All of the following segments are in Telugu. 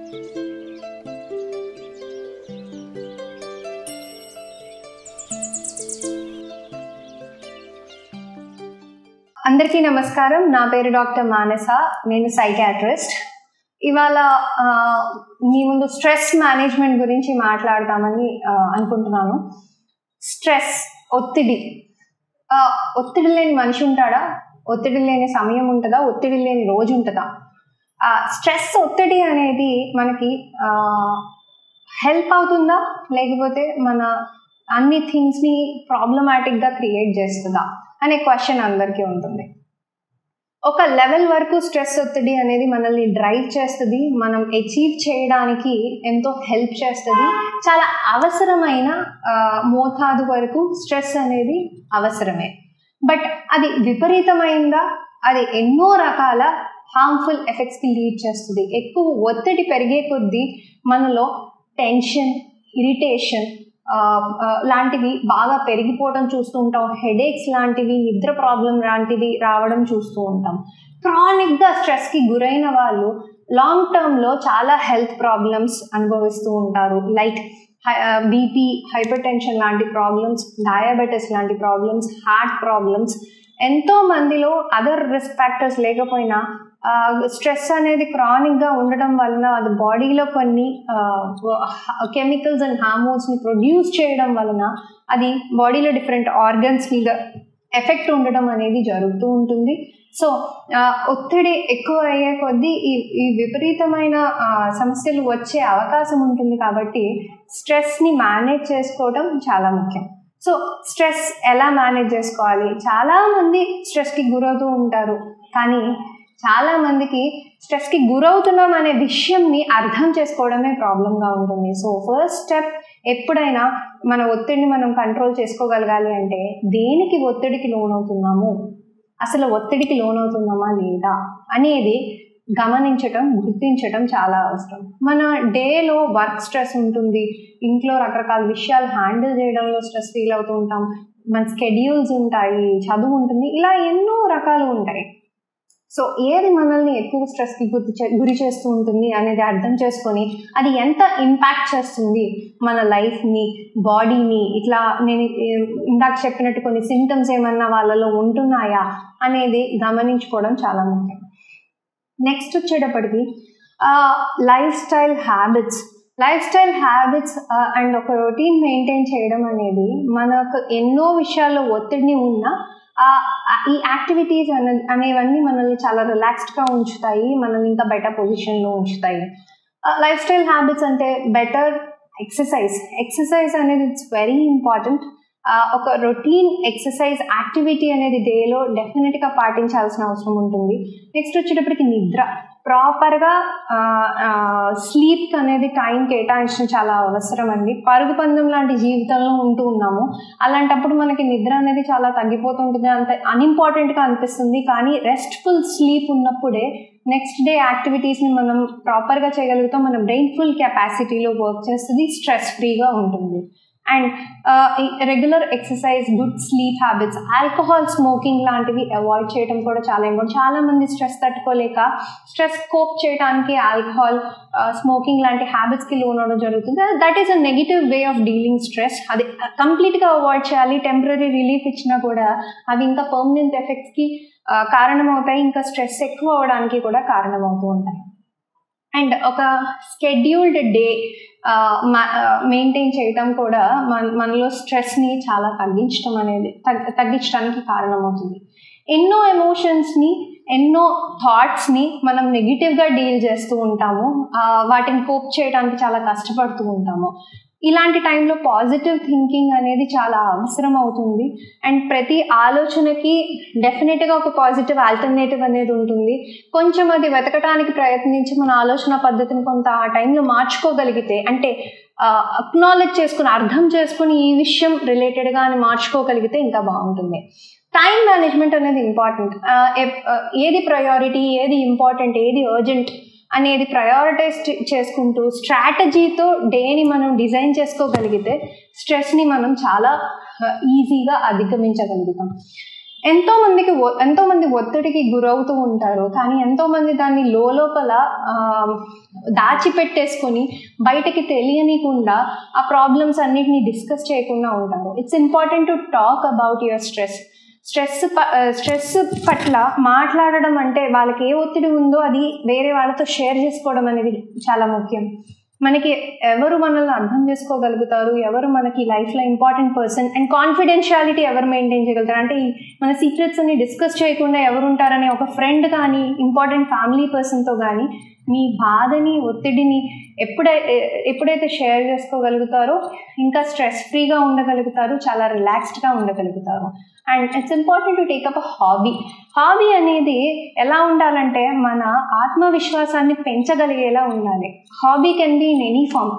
అందరికీ నమస్కారం నా పేరు డాక్టర్ మానస నేను సైకాట్రిస్ట్ ఇవాళ ఆ, మీ ముందు స్ట్రెస్ మేనేజ్మెంట్ గురించి మాట్లాడదామని ఆ, అనుకుంటున్నాను స్ట్రెస్ ఒత్తిడి ఆ, ఒత్తిడి లేని మనిషి ఉంటాడా ఒత్తిడి లేని సమయం ఉంటుందా ఒత్తిడి లేని రోజు ఉంటుందా ఆ, స్ట్రెస్ ఒత్తిడి అనేది మనకి హెల్ప్ అవుతుందా లేకపోతే మన అన్ని థింగ్స్ని ప్రాబ్లమాటిక్గా క్రియేట్ చేస్తుందా అనే క్వశ్చన్ అందరికీ ఉంటుంది ఒక లెవెల్ వరకు స్ట్రెస్ ఒత్తిడి అనేది మనల్ని డ్రైవ్ చేస్తుంది మనం అచీవ్ చేయడానికి ఎంతో హెల్ప్ చేస్తుంది చాలా అవసరమైన ఆ, మోతాదు వరకు స్ట్రెస్ అనేది అవసరమే బట్ అది విపరీతమైందా అది ఎన్నో రకాల హార్మ్ఫుల్ ఎఫెక్ట్స్కి లీడ్ చేస్తుంది ఎక్కువ ఒత్తిడి పెరిగే కొద్దీ మనలో టెన్షన్ ఇరిటేషన్ లాంటివి బాగా పెరిగిపోవడం చూస్తూ ఉంటాం హెడేక్స్ లాంటివి నిద్ర ప్రాబ్లం లాంటివి రావడం చూస్తూ ఉంటాం క్రానిక్గా స్ట్రెస్కి గురైన వాళ్ళు లాంగ్ టర్మ్లో చాలా హెల్త్ ప్రాబ్లమ్స్ అనుభవిస్తూ ఉంటారు లైక్ బీపీ హైపర్ టెన్షన్ లాంటి ప్రాబ్లమ్స్ డయాబెటీస్ లాంటి ప్రాబ్లమ్స్ హార్ట్ ప్రాబ్లమ్స్ ఎంతో మందిలో అదర్ రిస్క్ ఫ్యాక్టర్స్ లేకపోయినా స్ట్రెస్ అనేది క్రానిక్గా ఉండడం వలన అది బాడీలో కొన్ని కెమికల్స్ అండ్ హార్మోన్స్ని ప్రొడ్యూస్ చేయడం వలన అది బాడీలో డిఫరెంట్ ఆర్గన్స్ మీద ఎఫెక్ట్ ఉండడం అనేది జరుగుతూ ఉంటుంది సో ఒత్తిడి ఎక్కువ అయ్యే కొద్దీ ఈ ఈ విపరీతమైన ఆ, సమస్యలు వచ్చే అవకాశం ఉంటుంది కాబట్టి స్ట్రెస్ని మేనేజ్ చేసుకోవడం చాలా ముఖ్యం సో స్ట్రెస్ ఎలా మేనేజ్ చేసుకోవాలి చాలామంది స్ట్రెస్కి గురవుతూ ఉంటారు కానీ చాలా మందికి స్ట్రెస్కి గురవుతున్నాం అనే విషయంని అర్థం చేసుకోవడమే ప్రాబ్లంగా ఉంటుంది సో ఫస్ట్ స్టెప్ ఎప్పుడైనా మన ఒత్తిడిని మనం కంట్రోల్ చేసుకోగలగాలి అంటే దేనికి ఒత్తిడికి లోనవుతున్నాము అసలు ఒత్తిడికి లోనవుతున్నామా లేదా అనేది గమనించటం గుర్తించటం చాలా అవసరం మన డేలో వర్క్ స్ట్రెస్ ఉంటుంది ఇంట్లో రకరకాల విషయాలు హ్యాండిల్ చేయడంలో స్ట్రెస్ ఫీల్ అవుతూ ఉంటాం మన స్కెడ్యూల్స్ ఉంటాయి చదువు ఉంటుంది ఇలా ఎన్నో రకాలు ఉంటాయి సో ఏది మనల్ని ఎక్కువ స్ట్రెస్కి గురి చే గురి చేస్తూ ఉంటుంది అనేది అర్థం చేసుకొని అది ఎంత ఇంపాక్ట్ చేస్తుంది మన లైఫ్ని బాడీని ఇట్లా నేను ఏ- ఇందాక చెప్పినట్టు కొన్ని సిమ్టమ్స్ ఏమన్నా వాళ్ళలో ఉంటున్నాయా అనేది గమనించుకోవడం చాలా ముఖ్యం నెక్స్ట్ వచ్చేటప్పటికి lifestyle habits lifestyle habits and ఒక రొటీన్ మెయింటైన్ చేయడం అనేది మనకు ఎన్నో విషయాల్లో ఒత్తిడిని ఉన్నా ఆ, ఆ, ఈ యాక్టివిటీస్ అనే అనేవన్నీ మనల్ని చాలా రిలాక్స్డ్గా ఉంచుతాయి మనల్ని ఇంకా బెటర్ పొజిషన్లో ఉంచుతాయి లైఫ్ స్టైల్ హ్యాబిట్స్ అంటే బెటర్ ఎక్సర్సైజ్ ఎక్సర్సైజ్ అనేది ఇట్స్ వెరీ ఇంపార్టెంట్ ఒక రొటీన్ ఎక్సర్సైజ్ యాక్టివిటీ అనేది డేలో డెఫినెట్గా పాటించాల్సిన అవసరం ఉంటుంది నెక్స్ట్ వచ్చేటప్పటికి నిద్ర ప్రాపర్గా స్లీప్ అనేది టైం కేటాయించడం చాలా అవసరం అండి పరుగు పందెం లాంటి జీవితంలో ఉంటూ ఉన్నాము అలాంటప్పుడు మనకి నిద్ర అనేది చాలా తగ్గిపోతుంటుంది అంత అన్ఇంపార్టెంట్గా అనిపిస్తుంది కానీ రెస్ట్ఫుల్ స్లీప్ ఉన్నప్పుడే నెక్స్ట్ డే యాక్టివిటీస్ని మనం ప్రాపర్గా చేయగలుగుతాం మన బ్రెయిన్ ఫుల్ కెపాసిటీలో వర్క్ చేస్తుంది స్ట్రెస్ ఫ్రీగా ఉంటుంది and regular exercise good sleep habits alcohol smoking లాంటివి అవాయిడ్ చేయడం కూడా చాలా ఇంపార్టెంట్ చాలా మంది స్ట్రెస్ తట్టుకోలేక స్ట్రెస్ కోప్ చేయడానికి ఆల్కహాల్ స్మోకింగ్ లాంటి హ్యాబిట్స్కి లోనవడం జరుగుతుంది that is a negative way of dealing stress అది కంప్లీట్గా అవాయిడ్ చేయాలి టెంపరీ రిలీఫ్ ఇచ్చినా కూడా అవి ఇంకా పర్మనెంట్ ఎఫెక్ట్స్కి కారణమవుతాయి ఇంకా స్ట్రెస్ ఎక్కువ అవడానికి కూడా కారణమవుతూ ఉంటాయి అండ్ ఒక స్కెడ్యూల్డ్ డే మెయింటైన్ చేయటం కూడా మన మనలో స్ట్రెస్ని చాలా తగ్గించడం అనేది తగ్ తగ్గించడానికి కారణమవుతుంది ఎన్నో ఎమోషన్స్ని ఎన్నో థాట్స్ని మనం నెగిటివ్గా డీల్ చేస్తూ ఉంటాము ఆ, వాటిని కోప్ చేయడానికి చాలా కష్టపడుతూ ఉంటాము ఇలాంటి టైంలో పాజిటివ్ థింకింగ్ అనేది చాలా అవసరం అవుతుంది అండ్ ప్రతి ఆలోచనకి డెఫినెట్గా ఒక పాజిటివ్ ఆల్టర్నేటివ్ అనేది ఉంటుంది కొంచెం అది వెతకడానికి ప్రయత్నించి మన ఆలోచన పద్ధతిని కొంత ఆ టైంలో మార్చుకోగలిగితే అంటే అక్నాలెడ్జ్ చేసుకుని అర్థం చేసుకుని ఈ విషయం రిలేటెడ్గా అని మార్చుకోగలిగితే ఇంకా బాగుంటుంది టైం మేనేజ్మెంట్ అనేది ఇంపార్టెంట్ ఏది ప్రయారిటీ ఏది ఇంపార్టెంట్ ఏది అర్జెంట్ అనేది ప్రయారిటైజ్ చేసుకుంటూ స్ట్రాటజీతో డేని మనం డిజైన్ చేసుకోగలిగితే స్ట్రెస్ని మనం చాలా ఈజీగా అధిగమించగలుగుతాం ఎంతో మందికి ఒ- ఎంతో మంది ఒత్తిడికి గురవుతూ ఉంటారు కానీ ఎంతో మంది దాన్ని లోపల దాచిపెట్టేసుకొని బయటకి తెలియనికుండా ఆ ప్రాబ్లమ్స్ అన్నిటిని డిస్కస్ చేయకుండా ఉంటారు it's important to talk about your stress stress stress పట్ల మాట్లాడడం అంటే వాళ్ళకి ఏ ఒత్తిడి ఉందో అది వేరే వాళ్ళతో షేర్ చేసుకోవడం అనేది చాలా ముఖ్యం మనకి ఎవరు మనల్ని అర్థం చేసుకోగలుగుతారు ఎవరు మనకి లైఫ్లో ఇంపార్టెంట్ పర్సన్ అండ్ కాన్ఫిడెన్షియాలిటీ ఎవరు మెయింటైన్ చేయగలుగుతారు అంటే ఈ మన సీక్రెట్స్ అన్ని డిస్కస్ చేయకుండా ఎవరు ఉంటారనే ఒక ఫ్రెండ్ కానీ ఇంపార్టెంట్ ఫ్యామిలీ పర్సన్తో కానీ మీ బాధని ఒత్తిడిని ఎప్పుడై ఎప్పుడైతే షేర్ చేసుకోగలుగుతారో ఇంకా స్ట్రెస్ ఫ్రీగా ఉండగలుగుతారు చాలా రిలాక్స్డ్గా ఉండగలుగుతారు and it's important to take up a hobby hobby అనేది ఎలా ఉండాలంటే మన ఆత్మవిశ్వాసాన్ని పెంచగలిగేలా ఉండాలి hobby can be in any form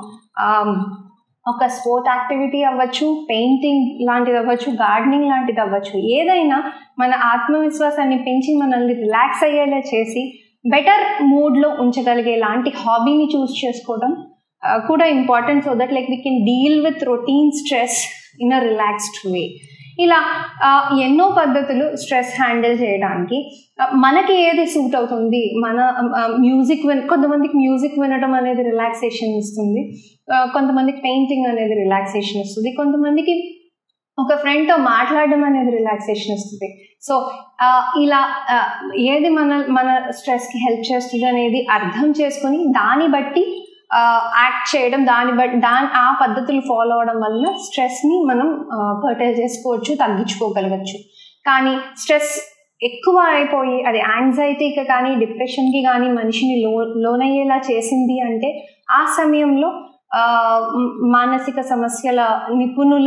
ఒక స్పోర్ట్ యాక్టివిటీ అవ్వచ్చు పెయింటింగ్ లాంటిది అవ్వచ్చు గార్డెనింగ్ లాంటిది అవ్వచ్చు ఏదైనా మన ఆత్మవిశ్వాసాన్ని పెంచి మనల్ని రిలాక్స్ అయ్యేలా చేసి బెటర్ మూడ్లో ఉంచగలిగే లాంటి హాబీని చూస్ చేసుకోవడం ఆ, కూడా important so that like we can deal with routine stress in a relaxed way ఇలా ఆ, ఎన్నో పద్ధతులు స్ట్రెస్ హ్యాండిల్ చేయడానికి ఆ, మనకి ఏది సూట్ అవుతుంది మన మ్యూజిక్ విన్ కొంతమందికి మ్యూజిక్ వినడం అనేది రిలాక్సేషన్ ఇస్తుంది ఆ, కొంతమందికి పెయింటింగ్ అనేది రిలాక్సేషన్ ఇస్తుంది కొంతమందికి ఒక ఫ్రెండ్తో మాట్లాడడం అనేది రిలాక్సేషన్ ఇస్తుంది సో ఆ, ఇలా ఆ, ఏది మన మన స్ట్రెస్కి హెల్ప్ చేస్తుంది అనేది అర్థం చేసుకొని దాన్ని బట్టి యాక్ట్ చేయడం దాన్ని బట్టి దాని ఆ పద్ధతులు ఫాలో అవడం వల్ల స్ట్రెస్ని మనం కర్టైల్ చేసుకోవచ్చు తగ్గించుకోగలగచ్చు కానీ స్ట్రెస్ ఎక్కువ అయిపోయి అది యాంగ్జైటీకి కానీ డిప్రెషన్కి కానీ మనిషిని లో లోనయ్యేలా చేసింది అంటే ఆ సమయంలో ఆ, మ్- మానసిక సమస్యల నిపుణుల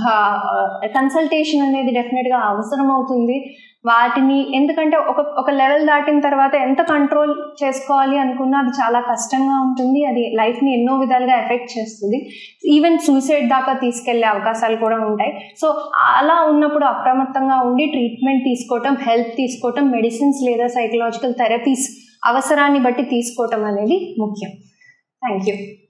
కన్సల్టేషన్ అనేది డెఫినెట్గా అవసరం అవుతుంది వాటిని ఎందుకంటే ఒక ఒక లెవెల్ దాటిన తర్వాత ఎంత కంట్రోల్ చేసుకోవాలి అనుకున్నా అది చాలా కష్టంగా ఉంటుంది అది లైఫ్ని ఎన్నో విధాలుగా ఎఫెక్ట్ చేస్తుంది ఈవెన్ సూసైడ్ దాకా తీసుకెళ్లే అవకాశాలు కూడా ఉంటాయి సో అలా ఉన్నప్పుడు అప్రమత్తంగా ఉండి ట్రీట్మెంట్ తీసుకోవటం హెల్ప్ తీసుకోవటం మెడిసిన్స్ లేదా సైకలాజికల్ థెరపీస్ అవసరాన్ని బట్టి తీసుకోవటం అనేది ముఖ్యం థ్యాంక్ యూ